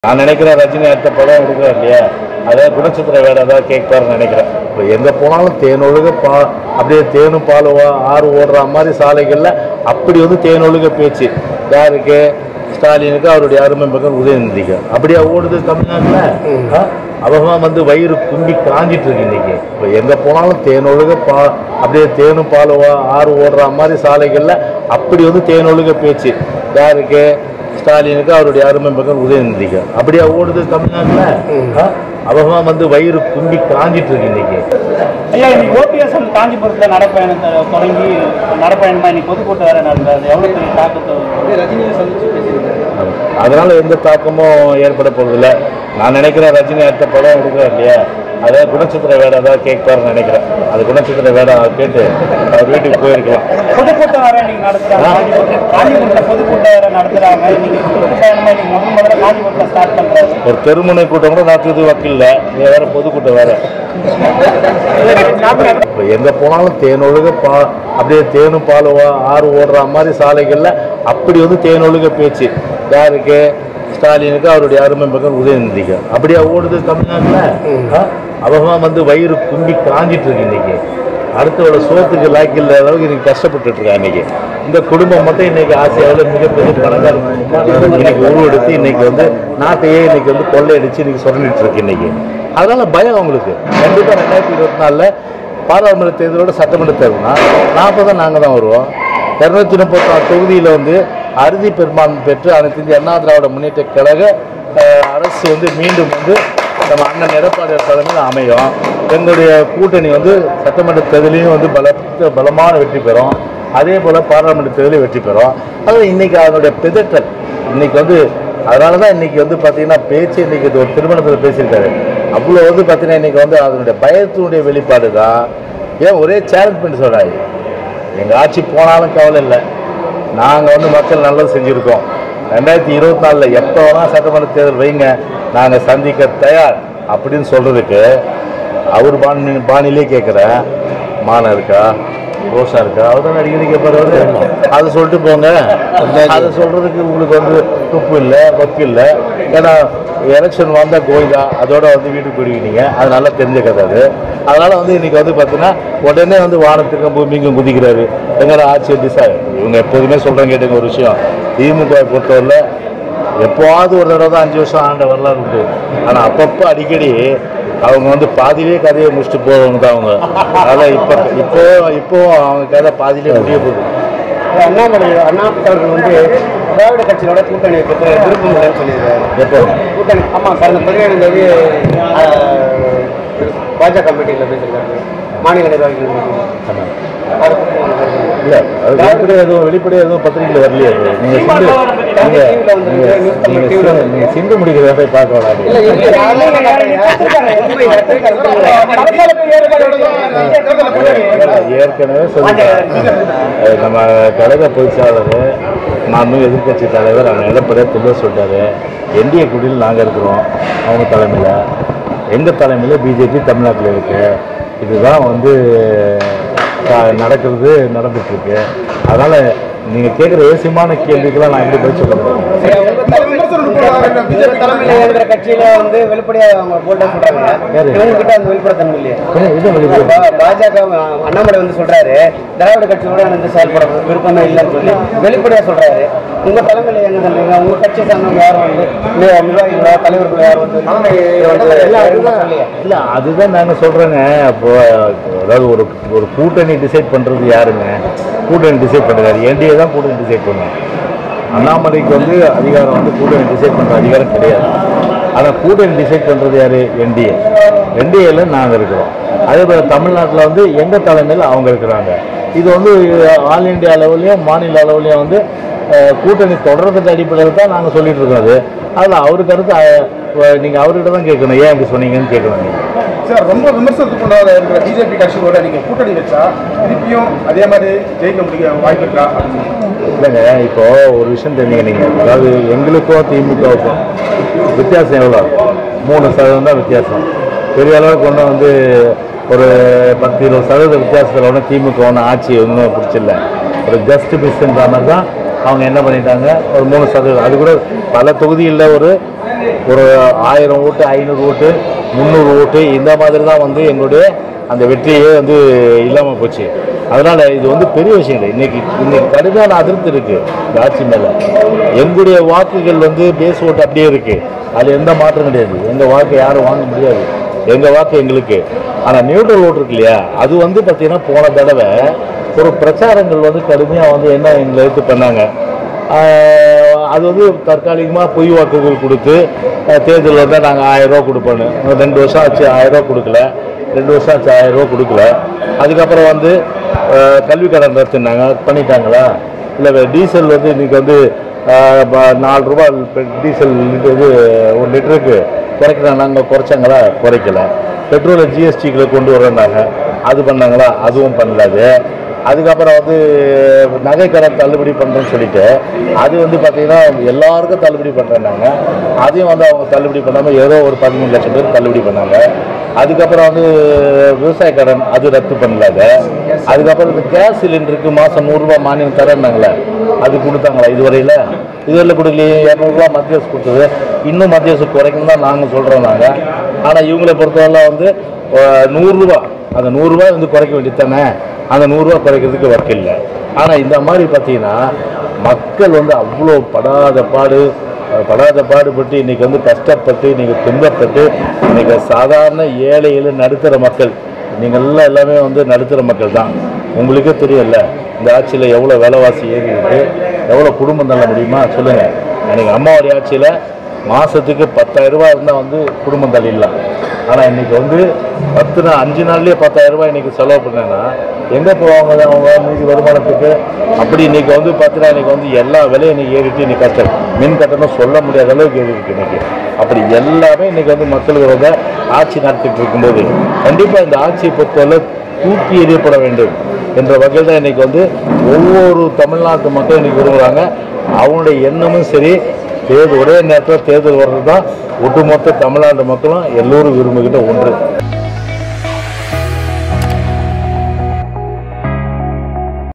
நான் நினைக்கிறேன் ரஜினி அடுத்த படம் எடுக்கிறேன் இல்லையா அதே குணச்சித்திர வேற ஏதாவது கேட்பாருன்னு நினைக்கிறேன் இப்போ எங்கே போனாலும் தேன் ஒழுக பா அப்படியே தேனும் பாலுவா ஆறு ஓடுற மாதிரி சாலைகளில் அப்படி வந்து தேன் ஒழுக பேச்சு யாருக்கு ஸ்டாலினுக்கு அவருடைய அருமை மகன் உதயநிதிக்கு அப்படியா ஓடுது தமிழ்நாட்டில் அவங்க வந்து வயிறு கும்பி காஞ்சிட்டு இருக்கு இன்னைக்கு இப்போ எங்கே போனாலும் தேன் ஒழுக பா அப்படியே தேனும் பாலுவா ஆறு ஓடுற மாதிரி சாலைகளில் அப்படி வந்து தேன் ஒழுக பேச்சு யாருக்கு ஸ்டாலினுக்கு அவருடைய அருமை மகன் உதயநிதிக்கு அப்படியா ஓடுது தமிழ்நாட்டில் அவங்க வந்து வயிறு கும்பி காஞ்சிட்டு இருக்கு இன்னைக்கு ஐயா இன்னைக்கு ஓபிஎஸ் வந்து காஞ்சிபுரத்தில் நடைப்பயணத்தை தொடங்கி நடைப்பயணமா இன்னைக்கு பொதுக்கூட்டம் வேற நடந்தது எவ்வளோ பெரிய தாக்கத்தை ரஜினியை சந்திச்சு பேசியிருக்காரு அதனால எந்த தாக்கமும் ஏற்பட போறதில்ல நான் நினைக்கிறேன் ரஜினி அடுத்த படம் எடுக்கிறேன் இல்லையா அதே குணச்சித்திர வேட ஏதாவது கேட்பாருன்னு நினைக்கிறேன் அது குணச்சித்திர வேட கேட்டு அவர் வீட்டுக்கு போயிருக்கலாம் பொதுக்கூட்டம் வேற இன்னைக்கு நடத்துறாங்க காஞ்சிபுரத்தில் காஞ்சிபுரத்தில் பொதுக்கூட்டம் வேற நடத்துறாங்க இன்னைக்கு சுற்றுப்பயணமா இன்னைக்கு முதல் முதல்ல காஞ்சிபுரத்தில் ஸ்டார்ட் பண்றாரு ஒரு தெருமுனை கூட்டம் கூட நடத்துறது வக்கில்ல இது வேற பொதுக்கூட்டம் வேற இப்போ எங்கே போனாலும் தேன் ஒழுக பா அப்படியே தேனும் பாலுவா ஆறு ஓடுற மாதிரி சாலைகளில் அப்படி வந்து தேன் ஒழுக பேச்சு யாருக்கு ஸ்டாலினுக்கு அவருடைய அருமை மகன் உதயநிதிக்கு அப்படியா ஓடுது தமிழ்நாட்டில் அவங்க வந்து வயிறு கும்பி காஞ்சிட்டு இருக்கு இன்னைக்கு அடுத்தவரோட சோத்துக்கு லாக்கில் அளவுக்கு இன்னைக்கு கஷ்டப்பட்டுட்டு இருக்கா இன்னைக்கு இந்த குடும்பம் மட்டும் இன்னைக்கு ஆசியாவில் மிகப்பெரிய பணக்கார குடும்பமா இன்னைக்கு உருவெடுத்து இன்னைக்கு வந்து நாட்டையே இன்னைக்கு வந்து கொள்ளையடிச்சு இன்னைக்கு சுரண்டிட்டு இருக்கு இன்னைக்கு அதனால பயம் அவங்களுக்கு கண்டிப்பாக ரெண்டாயிரத்தி இருபத்தி நாலில் பாராளுமன்ற தேர்தலோட சட்டமன்ற தேர்தல்னா நாற்பது நாங்கள் தான் வருவோம் இரநூத்தி முப்பத்தாறு தொகுதியில் வந்து அறுதி பெரும்பான்மை பெற்று அனைத்து இந்திய அண்ணா திராவிட முன்னேற்ற கழக அஹ், அரசு வந்து மீண்டும் வந்து நம்ம அண்ணன் எடப்பாடி தலைமையில் அமையும் எங்களுடைய கூட்டணி வந்து சட்டமன்ற தேர்தலையும் வந்து பலத்த பலமான வெற்றி பெறும் அதே போல் பாராளுமன்ற தேர்தலையும் வெற்றி பெறும் அதாவது இன்னைக்கு அதனுடைய பிதற்றல் இன்னைக்கு வந்து அதனால தான் இன்னைக்கு வந்து பார்த்தீங்கன்னா பேச்சு இன்னைக்கு இது ஒரு திருமணத்தில் பேசியிருக்காரு அவ்வளோ வந்து பார்த்தீங்கன்னா இன்னைக்கு வந்து அதனுடைய பயத்தினுடைய வெளிப்பாடு தான் ஏன் ஒரே சேலஞ்ச் பண்ணி சொல்கிறாரு எங்கள் ஆட்சி போனாலும் கவலை இல்லை நாங்கள் வந்து மக்கள் நல்லது செஞ்சுருக்கோம் ரெண்டாயிரத்தி இருபத்தி நாலில் எப்போ வேணால் சட்டமன்ற தேர்தல் வைங்க நாங்கள் சந்திக்க தயார் அப்படின்னு சொல்கிறதுக்கு அவர் பாணி பாணிலே கேட்குறேன் மானம் இருக்கா ரோஷா இருக்கா அவர் தான் அடிக்கடி கேட்பாரு அவரு அதை சொல்லிட்டு போங்க அதை சொல்கிறதுக்கு உங்களுக்கு வந்து துப்பு இல்லை வக்கு இல்லை ஏன்னா எலெக்ஷன் வந்தால் கோயிலா அதோட வந்து வீட்டுக்கு போயிடுவீங்க அது நல்லா தெரிஞ்ச கதை அது அதனால் வந்து இன்னைக்கு வந்து பார்த்தீங்கன்னா உடனே வந்து வானத்துக்கும் பூமிக்கும் குதிக்கிறாரு எங்கடா ஆட்சி டிசைட் இவங்க எப்போதுமே சொல்கிறேன் கேட்டுங்க ஒரு விஷயம் திமுக பொறுத்தவரையில் எப்போவாவது ஒரு தடவை தான் அஞ்சு வருஷம் ஆண்ட வரலாறு உண்டு ஆனால் அப்பப்போ அடிக்கடி அவங்க வந்து பாதியிலே கதையை முடிச்சுட்டு போறவங்க தான் அவங்க அதனால் இப்போ இப்போ இப்போ அவங்க கதை பாதியிலே முடிய போகுது அண்ணாமலை அண்ணா அவர்கள் வந்து திராவிட கட்சியோட கூட்டணி வைக்கிறது விருப்பம் இல்லைன்னு சொல்லியிருக்காரு எப்போ கூட்டணி ஆமாம் கடந்த பதினேழு தேதி அஹ், பாஜக மீட்டிங்கில் பேசியிருக்காரு மாநில நிர்வாகிகள் meeting. அது பத்தி உங்க கருத்து என்ன? இல்லை அது வெளிப்படையாக எதுவும் வெளிப்படையாக எதுவும் பத்திரிகையில் வரலையே அது நீங்கள் சிந்து நீங்கள் நீங்கள் நீங்கள் சிந்து- நீங்கள் சிந்து முடிக்கிறத போய் பார்க்க வராது இல்ல, இது நானே கேட்டேன். ஏற்கனவே சொல்லிட்டேன் அஹ் நம்ம கழக பொதுச்சாளர் நானும் எதிர்க்கட்சி தலைவர் அவங்க எடப்பாடியாக தெளிவாக சொல்லிட்டாரு என்டிஏ குடியில் நாங்கள் இருக்கிறோம் அவங்க தலைமையில் எங்கள் தலைமையில் பிஜேபி தமிழ்நாட்டில் இருக்கு இதுதான் வந்து அஹ், நடக்கிறது நடந்துட்டுருக்கு அதனால் நீங்கள் கேட்குற ஏசியமான கேள்விக்கெல்லாம் நான் எப்படி பதில் சொல்ல முடியும் உங்க தலைமையில இருக்கிற கட்சியில வந்து வெளிப்படையா அவங்க போல்டா சொல்றாங்க யாரு? இவங்க கிட்ட அந்த வெளிப்படைத்தன்மை இல்லையா ஏன் இது வெளிப்படை? பா- பாஜக அண்ணாமலை வந்து சொல்றாரு திராவிட கட்சியோட எனக்கு செயல்பட விருப்பமே இல்லைன்னு சொல்லி வெளிப்படையா சொல்றாரு உங்க தலைமையில எங்க சொல்றீங்க உங்க கட்சி சார்ந்தவங்க யாரும் வந்து நி- நிர்வாகிகளோ தலைவர்களோ யாரும் வந்து இதை வந்து இல்ல, அதுதான் சொல்லியா? இல்ல அதுதான் நாங்கள் சொல்கிறேங்க இப்போ அதாவது ஒரு ஒரு கூட்டணி டிசைட் பண்ணுறது யாருங்க கூட்டணி டிசைட் பண்ணுறாரு என்டிஏ தான் கூட்டணி டிசைட் பண்ணும் அண்ணாமலைக்கு வந்து அதிகாரம் வந்து கூட்டணி டிசைட் பண்ணுற அதிகாரம் கிடையாது ஆனால் கூட்டணி டிசைட் பண்ணுறது யார் என்டிஏ என்டிஏல நாங்கள் இருக்கிறோம் அதே போல் தமிழ்நாட்டில் வந்து எங்கள் தலைமையில் அவங்க இருக்கிறாங்க இது வந்து ஆல் இந்தியா லெவல்லையும் மாநில அளவுலையும் வந்து அஹ், கூட்டணி தொடர்றதுக்கு அடிப்படையில் தான் நாங்கள் சொல்லிட்டு இருக்கோம் அது அதில் அவரு கருத்து நீங்கள் அவர்கிட்ட தான் கேட்கணும் ஏன் இப்படி சொன்னீங்கன்னு கேட்கணும் நீங்கள் சார் ரொம்ப விமர்சனத்துக்குள்ளாத இருக்கிற பிஜேபி கட்சியோட நீங்க கூட்டணி வச்சா திருப்பியும் அதே மாதிரி ஜெயிக்க முடிய வாய்ப்பு இருக்கா இல்லைங்க இப்போ ஒரு விஷயம் தெரிஞ்சுங்க நீங்கள் அதாவது எங்களுக்கும் திமுகவுக்கும் வித்தியாசம் எவ்வளோ மூணு சதவீதம் தான் வித்தியாசம் பெரிய அளவுக்கு ஒன்றும் வந்து ஒரு பத்து இருபது சதவீத வித்தியாசத்தில் ஒன்றும் திமுக ஒன்றும் ஆட்சி ஒன்றும் பிடிச்சில்ல ஒரு ஜஸ்ட் மிஸ்ன்ற மாதிரி தான் அவங்க என்ன பண்ணிட்டாங்க ஒரு மூணு சதவீதம் அது கூட பல தொகுதிகளில் ஒரு ஒரு ஆயிரம் ஓட்டு ஐநூறு ஓட்டு முந்நூறு ஓட்டு இந்த மாதிரி தான் வந்து எங்களுடைய அந்த வெற்றியே வந்து இல்லாமல் போச்சு அதனால் இது வந்து பெரிய விஷயம் இல்லை இன்னைக்கு இன்னைக்கு கடுமையான அதிருப்தி இருக்குது இந்த ஆட்சி மேலே எங்களுடைய வாக்குகள் வந்து பேஸ் ஓட்டு அப்படியே இருக்குது அதில் எந்த மாற்றம் கிடையாது எங்கள் வாக்கு யாரும் வாங்க முடியாது எங்கள் வாக்கு எங்களுக்கு ஆனால் நியூட்ரல் ஓட்டு இருக்கு இல்லையா அது வந்து பார்த்தீங்கன்னா போன தடவை ஒரு பிரச்சாரங்கள் வந்து கடுமையாக வந்து என்ன எங்களை எடுத்து பண்ணாங்க ஆஹ் அது வந்து தற்காலிகமாக பொய் வாக்குகள் கொடுத்து ஆஹ் தேர்தல் வந்தால் நாங்கள் ஆயிரம் ரூபா கொடுப்போன்னு ரெண்டு வருஷம் ஆச்சு ஆயிரம் ரூபா கொடுக்கல ரெண்டு வருஷம் ஆச்சு ஆயிரம் ரூபா கொடுக்கல அதுக்கப்புறம் வந்து ஆஹ் கல்வி கடன் ரத்துனாங்க பண்ணிட்டாங்களா இல்லை டீசல் வந்து இன்னைக்கு வந்து ஆஹ் ப- நாலு ரூபா பெ- டீசல் லிட்டர் இது ஒரு லிட்டருக்கு குறைக்கிறாங்க நாங்கள் குறைச்சாங்களா குறைக்கல பெட்ரோலை ஜிஎஸ்டிக்குள்ள கொண்டு வர்றேன்னாங்க அது பண்ணாங்களா அதுவும் பண்ணல அது அதுக்கப்புறம் வந்து நகை கடன் தள்ளுபடி பண்ணுறேன்னு சொல்லிட்டு அது வந்து பார்த்தீங்கன்னா எல்லாருக்கும் தள்ளுபடி பண்ணுறேன்னாங்க அதையும் வந்து அவங்க தள்ளுபடி பண்ணாமல் ஏதோ ஒரு பதிமூணு லட்சம் பேர் தள்ளுபடி பண்ணாங்க அதுக்கப்புறம் வந்து விவசாய கடன் அது ரத்து பண்ணல அதை அதுக்கப்புறம் இந்த கேஸ் சிலிண்டருக்கு மாதம் நூறுரூவா மானியம் தரேன்னாங்களே அது கொடுத்தாங்களா இதுவரையில் இதுவரையில் கொடுக்கலையே இரநூறுவா மத்திய அரசு கொடுத்தது இன்னும் மத்திய அரசு குறைக்கணும் தான் நாங்கள் சொல்கிறோம் நாங்கள் ஆனால் இவங்களை பொறுத்தவரை வந்து அஹ், நூறுரூவா அந்த நூறுரூவா வந்து குறைக்க வேண்டியது தானே அந்த நூறுரூவா குறைக்கிறதுக்கு ஒர்க் இல்லை ஆனால் இந்த மாதிரி பார்த்தீங்கன்னா மக்கள் வந்து அவ்வளோ படாத பாடு அஹ், படாத பாடுபட்டு இன்னைக்கு வந்து கஷ்டப்பட்டு இன்னைக்கு துன்பப்பட்டு இன்னைக்கு சாதாரண ஏழைகள் நடுத்தர மக்கள் நீங்கள் எல்லாம் எல்லாமே வந்து நடுத்தர மக்கள் தான் உங்களுக்கே தெரியும்ல இந்த ஆட்சியில் எவ்வளோ விலைவாசி ஏறி இருக்கு எவ்வளோ குடும்பம் தள்ள முடியுமா சொல்லுங்கள் அன்றைக்கி அம்மாவுடைய ஆட்சியில் மாதத்துக்கு பத்தாயிரம் ரூபாய் இருந்தால் வந்து குடும்பம் தள்ளிடலாம் ஆனால் இன்னைக்கு வந்து பத்து நாள் அஞ்சு நாள்லேயே பத்தாயிரம் ரூபாய் இன்னைக்கு செலவு பண்ணேன்னா எங்கே போவாங்க அவங்க மீதி வருமானத்துக்கு அப்படி இன்னைக்கு வந்து பார்த்தீங்கன்னா இன்னைக்கு வந்து எல்லா விலையும் இன்னைக்கு ஏறிட்டு இன்னைக்கு கஷ்டம் மின் கட்டணம் சொல்ல முடியாத அளவுக்கு ஏறி இருக்கு இன்னைக்கு அப்படி எல்லாமே இன்னைக்கு வந்து மக்களுக்கு வந்து ஆட்சி நடத்திட்டு இருக்கும்போது கண்டிப்பாக இந்த ஆட்சியை பொறுத்தவரை தூக்கி எறியப்பட வேண்டும் என்ற வகையில் தான் இன்னைக்கு வந்து ஒவ்வொரு தமிழ்நாட்டு மக்களும் இன்னைக்கு விரும்புகிறாங்க அவங்களுடைய எண்ணமும் சரி தேர்தல் ஒரே நேரத்தில் தேர்தல் வர்றது தான் ஒட்டுமொத்த தமிழ்நாட்டு மக்களும் எல்லோரும் விரும்புகின்ற ஒன்று